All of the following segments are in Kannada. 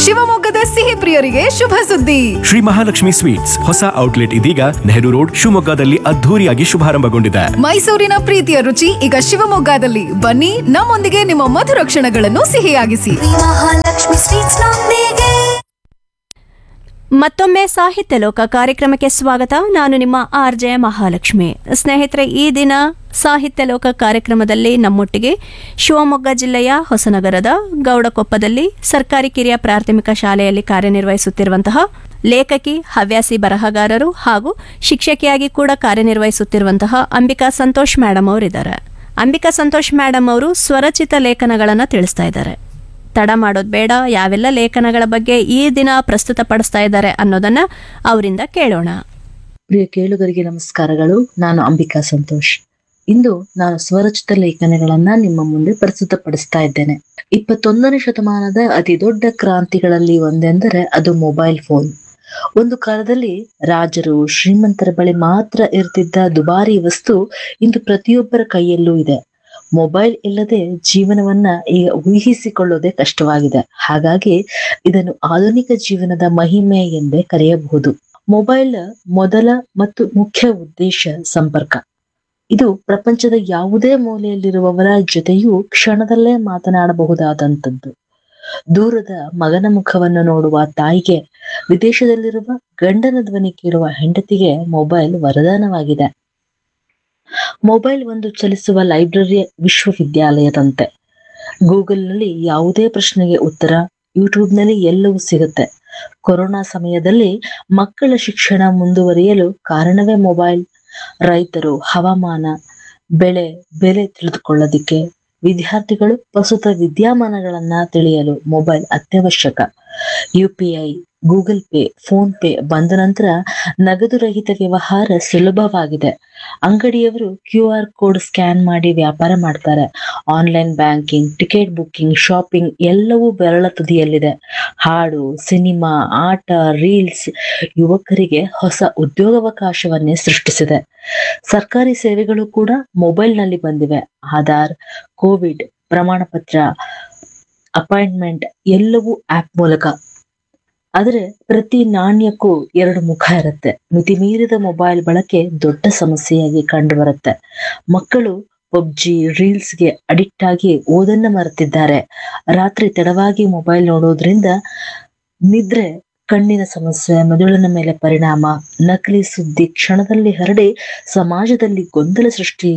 ಶಿವಮೊಗ್ಗದ ಸಿಹಿ ಪ್ರಿಯರಿಗೆ ಶುಭ ಸುದ್ದಿ ಶ್ರೀ ಮಹಾಲಕ್ಷ್ಮಿ ಸ್ವೀಟ್ಸ್ ಹೊಸ ಔಟ್ಲೆಟ್ ಇದೀಗ ನೆಹರು ರೋಡ್ ಶಿವಮೊಗ್ಗದಲ್ಲಿ ಅದ್ಧೂರಿಯಾಗಿ ಶುಭಾರಂಭಗೊಂಡಿದೆ ಮೈಸೂರಿನ ಪ್ರೀತಿಯ ರುಚಿ ಈಗ ಶಿವಮೊಗ್ಗದಲ್ಲಿ ಬನ್ನಿ ನಮ್ಮೊಂದಿಗೆ ನಿಮ್ಮ ಮಧುರ ಕ್ಷಣಗಳನ್ನು ಸಿಹಿಯಾಗಿಸಿ ಮಹಾಲಕ್ಷ್ಮಿ ಸ್ವೀಟ್ಸ್ ನೊಂದಿಗೆ ಮತ್ತೊಮ್ಮೆ ಸಾಹಿತ್ಯ ಲೋಕ ಕಾರ್ಯಕ್ರಮಕ್ಕೆ ಸ್ವಾಗತ ನಾನು ನಿಮ್ಮ ಆರ್ ಜೆ ಮಹಾಲಕ್ಷ್ಮಿ ಸ್ನೇಹಿತರೆ ಈ ದಿನ ಸಾಹಿತ್ಯ ಲೋಕ ಕಾರ್ಯಕ್ರಮದಲ್ಲಿ ನಮ್ಮೊಟ್ಟಿಗೆ ಶಿವಮೊಗ್ಗ ಜಿಲ್ಲೆಯ ಹೊಸನಗರದ ಗೌಡಕೊಪ್ಪದಲ್ಲಿ ಸರ್ಕಾರಿ ಕಿರಿಯ ಪ್ರಾಥಮಿಕ ಶಾಲೆಯಲ್ಲಿ ಕಾರ್ಯನಿರ್ವಹಿಸುತ್ತಿರುವಂತಹ ಲೇಖಕಿ ಹವ್ಯಾಸಿ ಬರಹಗಾರರು ಹಾಗೂ ಶಿಕ್ಷಕಿಯಾಗಿ ಕೂಡ ಕಾರ್ಯನಿರ್ವಹಿಸುತ್ತಿರುವಂತಹ ಅಂಬಿಕಾ ಸಂತೋಷ್ ಮೇಡಮ್ ಅವರಿದ್ದಾರೆ ಅಂಬಿಕಾ ಸಂತೋಷ್ ಮೇಡಮ್ ಅವರು ಸ್ವರಚಿತ ಲೇಖನಗಳನ್ನು ತಿಳಿಸ್ತಾ ಇದ್ದಾರೆ ತಡ ಮಾಡೋದು ಬೇಡ ಯಾವೆಲ್ಲ ಲೇಖನಗಳ ಬಗ್ಗೆ ಈ ದಿನ ಪ್ರಸ್ತುತಪಡಿಸ್ತಾ ಇದ್ದಾರೆ ಅನ್ನೋದನ್ನ ಅವರಿಂದ ಕೇಳೋಣ ಪ್ರಿಯ ಕೇಳುಗರಿಗೆ ನಮಸ್ಕಾರಗಳು ನಾನು ಅಂಬಿಕಾ ಸಂತೋಷ್ ಇಂದು ನಾನು ಸ್ವರಚಿತ ಲೇಖನಗಳನ್ನ ನಿಮ್ಮ ಮುಂದೆ ಪ್ರಸ್ತುತಪಡಿಸ್ತಾ ಇದ್ದೇನೆ ಇಪ್ಪತ್ತೊಂದನೇ ಶತಮಾನದ ಅತಿ ದೊಡ್ಡ ಕ್ರಾಂತಿಗಳಲ್ಲಿ ಒಂದೆಂದರೆ ಅದು ಮೊಬೈಲ್ ಫೋನ್ ಒಂದು ಕಾಲದಲ್ಲಿ ರಾಜರು ಶ್ರೀಮಂತರ ಬಳಿ ಮಾತ್ರ ಇರ್ತಿದ್ದ ದುಬಾರಿ ವಸ್ತು ಇಂದು ಪ್ರತಿಯೊಬ್ಬರ ಕೈಯಲ್ಲೂ ಇದೆ ಮೊಬೈಲ್ ಇಲ್ಲದೆ ಜೀವನವನ್ನ ಈಗ ಊಹಿಸಿಕೊಳ್ಳೋದೇ ಕಷ್ಟವಾಗಿದೆ ಹಾಗಾಗಿ ಇದನ್ನು ಆಧುನಿಕ ಜೀವನದ ಮಹಿಮೆ ಎಂದೇ ಕರೆಯಬಹುದು ಮೊಬೈಲ್ ಮೊದಲ ಮತ್ತು ಮುಖ್ಯ ಉದ್ದೇಶ ಸಂಪರ್ಕ ಇದು ಪ್ರಪಂಚದ ಯಾವುದೇ ಮೂಲೆಯಲ್ಲಿರುವವರ ಜೊತೆಯೂ ಕ್ಷಣದಲ್ಲೇ ಮಾತನಾಡಬಹುದಾದಂಥದ್ದು ದೂರದ ಮಗನ ಮುಖವನ್ನು ನೋಡುವ ತಾಯಿಗೆ ವಿದೇಶದಲ್ಲಿರುವ ಗಂಡನ ಧ್ವನಿ ಕೇಳುವ ಹೆಂಡತಿಗೆ ಮೊಬೈಲ್ ವರದಾನವಾಗಿದೆ ಮೊಬೈಲ್ ಒಂದು ಚಲಿಸುವ ಲೈಬ್ರರಿಯ ವಿಶ್ವವಿದ್ಯಾಲಯದಂತೆ ಗೂಗಲ್ನಲ್ಲಿ ಯಾವುದೇ ಪ್ರಶ್ನೆಗೆ ಉತ್ತರ ಯೂಟ್ಯೂಬ್ನಲ್ಲಿ ಎಲ್ಲವೂ ಸಿಗುತ್ತೆ ಕೊರೋನಾ ಸಮಯದಲ್ಲಿ ಮಕ್ಕಳ ಶಿಕ್ಷಣ ಮುಂದುವರಿಯಲು ಕಾರಣವೇ ಮೊಬೈಲ್ ರೈತರು ಹವಾಮಾನ ಬೆಳೆ ಬೆಲೆ ತಿಳಿದುಕೊಳ್ಳೋದಿಕ್ಕೆ ವಿದ್ಯಾರ್ಥಿಗಳು ಪ್ರಸ್ತುತ ವಿದ್ಯಮಾನಗಳನ್ನ ತಿಳಿಯಲು ಮೊಬೈಲ್ ಅತ್ಯವಶ್ಯಕ U P I Google Pay PhonePe ಬಂದ ನಂತರ ನಗದು ರಹಿತ ವ್ಯವಹಾರ ಸುಲಭವಾಗಿದೆ ಅಂಗಡಿಯವರು ಕ್ಯೂ ಆರ್ ಕೋಡ್ ಸ್ಕ್ಯಾನ್ ಮಾಡಿ ವ್ಯಾಪಾರ ಮಾಡ್ತಾರೆ online banking ticket booking shopping ಎಲ್ಲವೂ ಬೆರಳ ತುದಿಯಲ್ಲಿದೆ ಹಾಡು ಸಿನಿಮಾ ಆಟ ರೀಲ್ಸ್ ಯುವಕರಿಗೆ ಹೊಸ ಉದ್ಯೋಗಾವಕಾಶವನ್ನೇ ಸೃಷ್ಟಿಸಿದೆ ಸರ್ಕಾರಿ ಸೇವೆಗಳು ಕೂಡ ಮೊಬೈಲ್ನಲ್ಲಿ ಬಂದಿವೆ ಆಧಾರ್ ಕೋವಿಡ್ ಪ್ರಮಾಣ ಪತ್ರ ಅಪಾಯಿಂಟ್ಮೆಂಟ್ ಎಲ್ಲವೂ ಆಪ್ ಮೂಲಕ ಆದರೆ ಪ್ರತಿ ನಾಣ್ಯಕ್ಕೂ ಎರಡು ಮುಖ ಇರುತ್ತೆ ಮಿತಿಮೀರಿದ ಮೊಬೈಲ್ ಬಳಕೆ ದೊಡ್ಡ ಸಮಸ್ಯೆಯಾಗಿ ಕಂಡು ಬರುತ್ತೆ ಮಕ್ಕಳು ಪಬ್ಜಿ ರೀಲ್ಸ್ಗೆ ಅಡಿಕ್ಟ್ ಆಗಿ ಓದನ್ನ ಮರೆತಿದ್ದಾರೆ ರಾತ್ರಿ ತಡವಾಗಿ ಮೊಬೈಲ್ ನೋಡೋದ್ರಿಂದ ನಿದ್ರೆ ಕಣ್ಣಿನ ಸಮಸ್ಯೆ ಮೆದುಳಿನ ಮೇಲೆ ಪರಿಣಾಮ ನಕಲಿ ಸುದ್ದಿ ಕ್ಷಣದಲ್ಲಿ ಹರಡಿ ಸಮಾಜದಲ್ಲಿ ಗೊಂದಲ ಸೃಷ್ಟಿ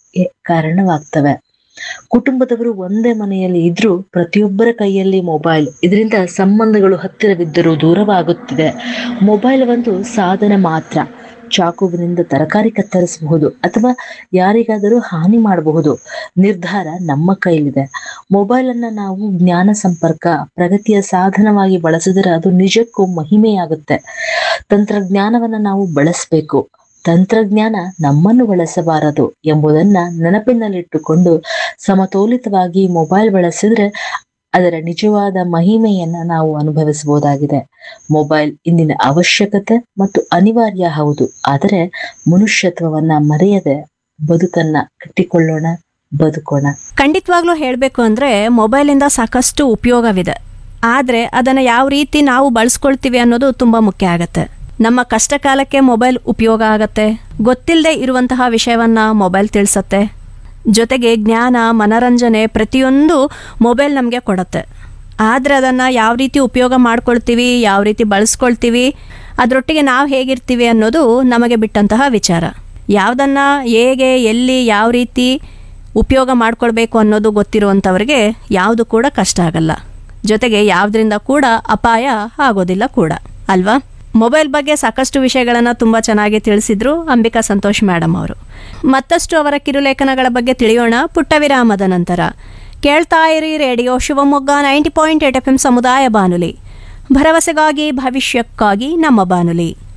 ಕಾರಣವಾಗ್ತವೆ ಕುಟುಂಬದವರು ಒಂದೇ ಮನೆಯಲ್ಲಿ ಇದ್ರೂ ಪ್ರತಿಯೊಬ್ಬರ ಕೈಯಲ್ಲಿ ಮೊಬೈಲ್ ಇದರಿಂದ ಸಂಬಂಧಗಳು ಹತ್ತಿರವಿದ್ದರೂ ದೂರವಾಗುತ್ತಿದೆ ಮೊಬೈಲ್ ಒಂದು ಸಾಧನ ಮಾತ್ರ ಚಾಕುವಿನಿಂದ ತರಕಾರಿ ಕತ್ತರಿಸಬಹುದು ಅಥವಾ ಯಾರಿಗಾದರೂ ಹಾನಿ ಮಾಡಬಹುದು ನಿರ್ಧಾರ ನಮ್ಮ ಕೈಲಿದೆ ಮೊಬೈಲ್ ಅನ್ನ ನಾವು ಜ್ಞಾನ ಸಂಪರ್ಕ ಪ್ರಗತಿಯ ಸಾಧನವಾಗಿ ಬಳಸಿದರೆ ಅದು ನಿಜಕ್ಕೂ ಮಹಿಮೆಯಾಗುತ್ತೆ ತಂತ್ರಜ್ಞಾನವನ್ನ ನಾವು ಬಳಸಬೇಕು ತಂತ್ರಜ್ಞಾನ ನಮ್ಮನ್ನು ಬಳಸಬಾರದು ಎಂಬುದನ್ನ ನೆನಪಿನಲ್ಲಿಟ್ಟುಕೊಂಡು ಸಮತೋಲಿತವಾಗಿ ಮೊಬೈಲ್ ಬಳಸಿದ್ರೆ ಅದರ ನಿಜವಾದ ಮಹಿಮೆಯನ್ನ ನಾವು ಅನುಭವಿಸಬಹುದಾಗಿದೆ ಮೊಬೈಲ್ ಇಂದಿನ ಅವಶ್ಯಕತೆ ಮತ್ತು ಅನಿವಾರ್ಯ ಹೌದು ಆದರೆ ಮನುಷ್ಯತ್ವವನ್ನ ಮರೆಯದೆ ಬದುಕನ್ನ ಕಟ್ಟಿಕೊಳ್ಳೋಣ ಬದುಕೋಣ ಖಂಡಿತವಾಗ್ಲೂ ಹೇಳಬೇಕು ಅಂದರೆ ಮೊಬೈಲಿಂದ ಸಾಕಷ್ಟು ಉಪಯೋಗವಿದೆ ಆದರೆ ಅದನ್ನು ಯಾವ ರೀತಿ ನಾವು ಬಳಸ್ಕೊಳ್ತೀವಿ ಅನ್ನೋದು ತುಂಬ ಮುಖ್ಯ ಆಗುತ್ತೆ ನಮ್ಮ ಕಷ್ಟ ಕಾಲಕ್ಕೆ ಮೊಬೈಲ್ ಉಪಯೋಗ ಆಗತ್ತೆ ಗೊತ್ತಿಲ್ಲದೆ ಇರುವಂತಹ ವಿಷಯವನ್ನ ಮೊಬೈಲ್ ತಿಳಿಸತ್ತೆ ಜೊತೆಗೆ ಜ್ಞಾನ ಮನರಂಜನೆ ಪ್ರತಿಯೊಂದು ಮೊಬೈಲ್ ನಮಗೆ ಕೊಡುತ್ತೆ ಆದರೆ ಅದನ್ನು ಯಾವ ರೀತಿ ಉಪಯೋಗ ಮಾಡ್ಕೊಳ್ತೀವಿ ಯಾವ ರೀತಿ ಬಳಸ್ಕೊಳ್ತೀವಿ ಅದರೊಟ್ಟಿಗೆ ನಾವು ಹೇಗಿರ್ತೀವಿ ಅನ್ನೋದು ನಮಗೆ ಬಿಟ್ಟಂತಹ ವಿಚಾರ ಯಾವುದನ್ನು ಹೇಗೆ ಎಲ್ಲಿ ಯಾವ ರೀತಿ ಉಪಯೋಗ ಮಾಡ್ಕೊಳ್ಬೇಕು ಅನ್ನೋದು ಗೊತ್ತಿರುವಂಥವ್ರಿಗೆ ಯಾವುದು ಕೂಡ ಕಷ್ಟ ಆಗಲ್ಲ ಜೊತೆಗೆ ಯಾವುದರಿಂದ ಕೂಡ ಅಪಾಯ ಆಗೋದಿಲ್ಲ ಕೂಡ ಅಲ್ವಾ ಮೊಬೈಲ್ ಬಗ್ಗೆ ಸಾಕಷ್ಟು ವಿಷಯಗಳನ್ನು ತುಂಬ ಚೆನ್ನಾಗಿ ತಿಳಿಸಿದ್ರು ಅಂಬಿಕಾ ಸಂತೋಷ್ ಮೇಡಮ್ ಅವರು ಮತ್ತಷ್ಟು ಅವರ ಕಿರುಲೇಖನಗಳ ಬಗ್ಗೆ ತಿಳಿಯೋಣ ಪುಟ್ಟ ವಿರಾಮದ ನಂತರ ಕೇಳ್ತಾ ಇರಿ radio Shivamogga ninety point eight F M ಸಮುದಾಯ ಬಾನುಲಿ ಭರವಸೆಗಾಗಿ ಭವಿಷ್ಯಕ್ಕಾಗಿ ನಮ್ಮ ಬಾನುಲಿ